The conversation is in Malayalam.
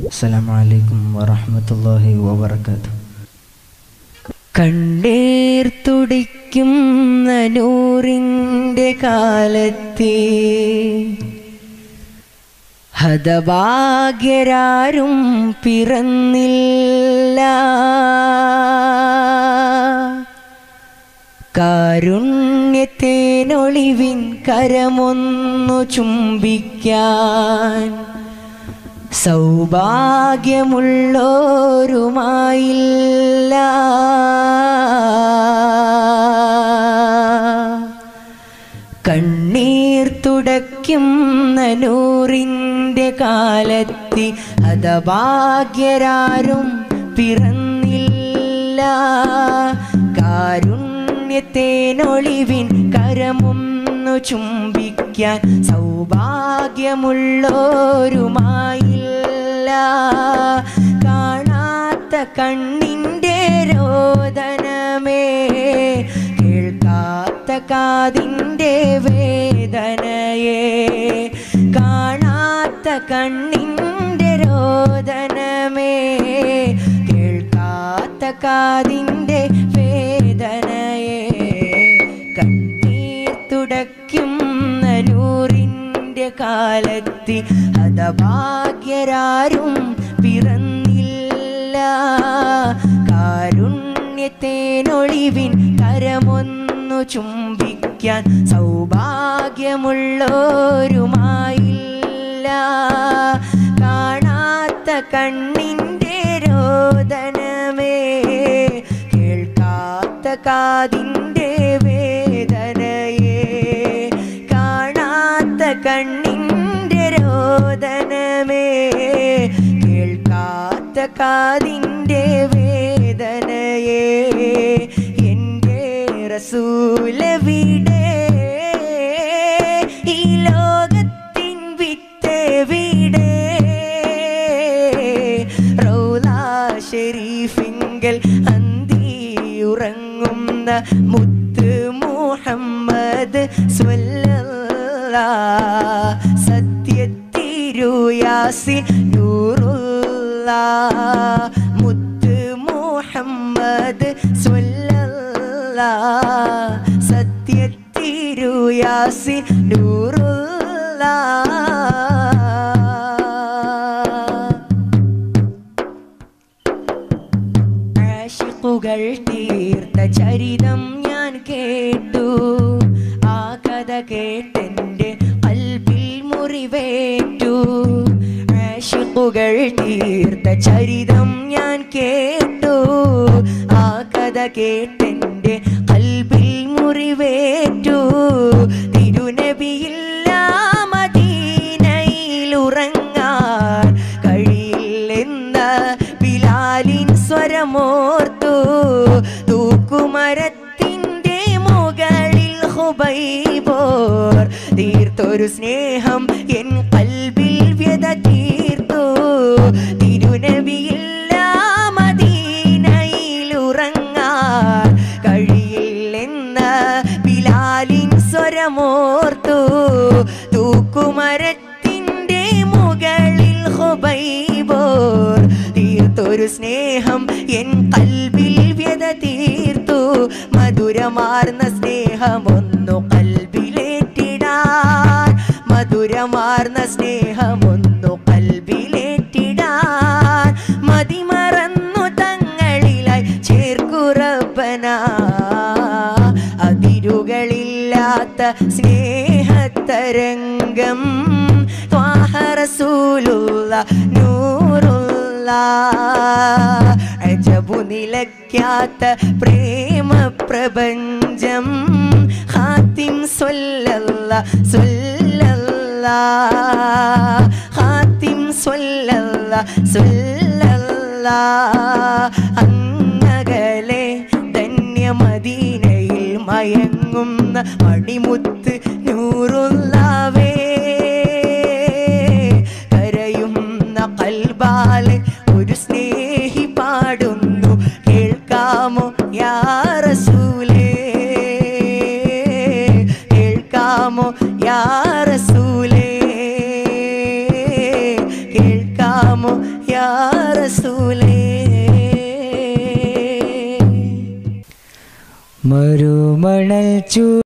അസ്സലാമു അലൈക്കും വറഹ്മത്തുള്ളാഹി വബറകാതുഹു കണ്ണീർ തുടിക്കുന്ന നൂറിൻ്റെ കാലത്തെ ഹതഭാഗ്യരാരും പിറന്നില്ല കാരുണ്യത്തേനൊളിവിൻ കരമൊന്നു ചുംബിക്കാൻ സൗഭാഗ്യമുള്ളോരുമായില്ല കണ്ണീർ തുടയ്ക്കുന്ന നൂറിൻ്റെ കാലത്തി ഹതഭാഗ്യരാരും പിറന്നില്ല കാരുണ്യത്തേനൊളിവിൻ കരമൊന്നു ചുംബിക്കാൻ സൗഭാഗ്യമുള്ളോരുമായില്ല കാണാത്ത കണ്ണിൻ്റെ രോദനമേ കേൾക്കാത്ത കാതിൻ്റെ വേദനയെ കാണാത്ത കണ്ണിൻ്റെ രോദനമേ കേൾക്കാത്ത കാതിൻ്റെ വേദനയെ കണ്ണീർ തുടയ്ക്കുന്ന നൂറിൻ്റെ കാലത്തി ഹതഭാഗ്യരാരും പിറന്നില്ല കാരുണ്യത്തേനൊളിവിൻ കരമൊന്നു ചുംബിക്കാൻ സൗഭാഗ്യമുള്ളോരുമായില്ല കാണാത്ത കണ്ണിൻ്റെ രോദനമേ കേൾക്കാത്ത കാതിൻ്റെ വേദനയെ കാണാത്ത കണ്ണിൻ്റെ രോദനമേ കേൾക്കാത്ത കാതിൻ്റെ വേദനയെ എൻ്റെ റസൂലവിടെ ഈ ലോകത്തിൻ വിത്തെവിടെ റൗല ഷെരീഫിങ്കൽ അന്തിയുറങ്ങുന്ന മുത്ത് മുഹമ്മദ് സ്വല്ലല്ലാ സത്യത്തിരുയാസി നൂറുള്ള മുത്ത് മുഹമ്മദ് സ്വല്ലല്ലാ സത്യത്തിരുയാസി നൂറുള്ള ആശിക്കുകൾ തീർത്ത ചരിതം ഞാൻ കേട്ടു ആ കഥ കേട്ടെൻ്റെ കൽബിൽ മുറിവേറ്റു ആശിക്കുകൾ തീർത്ത ചരിതം ഞാൻ കേട്ടു ആ കഥ കേട്ടെൻ്റെ കൽബിൽ മുറിവേറ്റു തിരുനബിയില്ല മദീനയിൽ ഉറങ്ങാൻ കഴിയില്ലെന്ന ബിലാലിൻ സ്വരമോർത്തു തൂക്കുമരത്തിൻ്റെ മുകളിൽ ഹുബൈബോർ തീർത്തൊരു സ്നേഹം എൻ കൽബിൽ വ്യത തീർത്തു തിരുനബിയില്ല മദീനയിൽ ഉറങ്ങാൻ കഴിയില്ലെന്ന ബിലാലിൻ സ്വരമോർത്തു തൂക്കുമരത്തിൻ്റെ മുകളിൽ ഹുബൈബോർ തീർത്തൊരു സ്നേഹം എൻ കൽബിൽ വ്യത തീർത്തു മധുരമാർന്ന സ്നേഹമൊന്നു കൽബിലേറ്റിടാൻ മധുരമാർന്ന സ്നേഹമൊന്നു കൽബിലേറ്റിടാൻ മതിമറന്നു തങ്ങളിലായി ചേർക്കുറപ്പന അതിരുകളില്ലാത്ത സ്നേഹത്തരംഗം ത്വാഹറസൂലുള്ള നൂറുള്ള അജബു നിലയ്ക്കാത്ത പ്രേമ പ്രപഞ്ചം ഹാത്തിം സ്വല്ലല്ല സ്വല്ലല്ല ഹാത്തിം സ്വല്ലല്ല സ്വല്ലല്ല അങ്ങകലെ ധന്യമദീനയിൽ മയങ്ങുന്ന മണിമുത്ത് നൂറുള്ളവേ കരയുന്ന കൽബാല് ഒരു സ്നേഹി പാടുന്നു കേൾക്കാമോ യാ റസൂലേ കേൾക്കാമോ യാ റസൂലേ കേൾക്കാ കേൾക്കാമോ യാ റസൂലേ മരുമണൽ ചൂ